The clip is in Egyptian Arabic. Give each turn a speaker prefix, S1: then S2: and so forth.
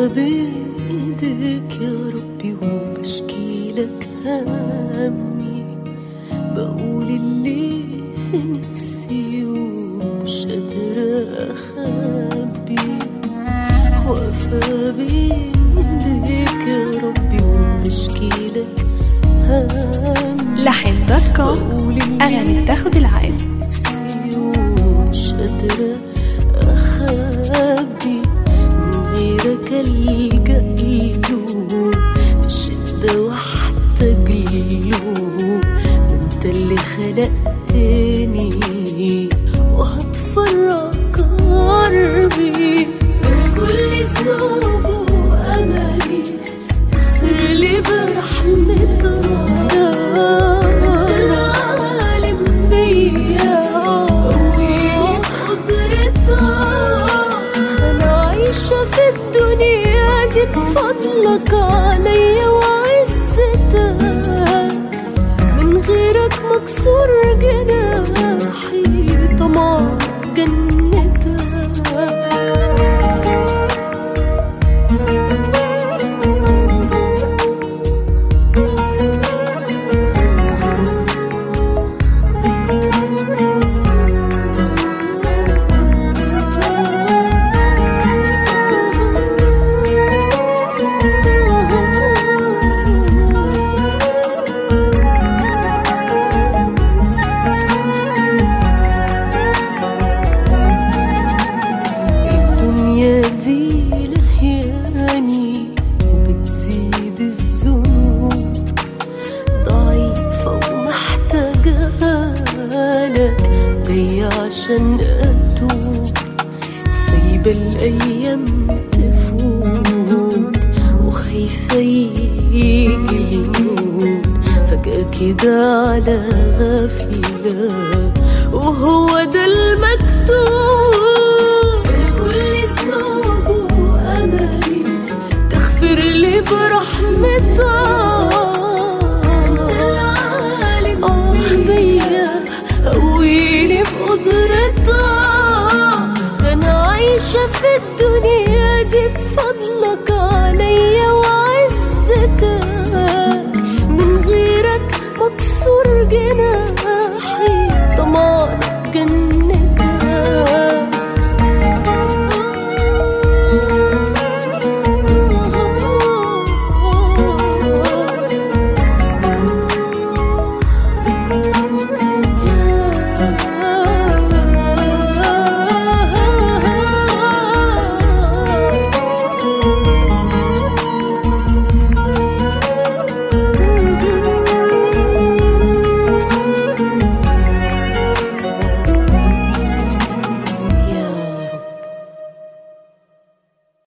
S1: بين ايديك يا ربي وبشكي لك همي بقول اللي في نفسي ومش قادرة أخبي واقفة بين ايديك يا ربي وبشكي لك همي
S2: لحن دوت كوم
S1: بقول اللي
S2: أغاني بتاخد العقل
S1: نفسي ومش قادرة أخبي من غيرك ألجأ له في الشدة واحتاج له انت اللي خلقتني وهتفرج قربي كل ذنوب وأملي اغفر لي برحمتك انت العالم بيا قويني بقدرتك انا عايشة في الدنيا دي بفضلك عليا وعزتك من غيرك مكسور جناحي طمع في جنتك الدنيا دي لهياني وبتزيد الذنوب ضعيفة ومحتاجة لك جاية عشان أتوب سايبة الأيام تفوت وخايفة يجي الموت فجأة كده على غفلة وهو ده المكتوب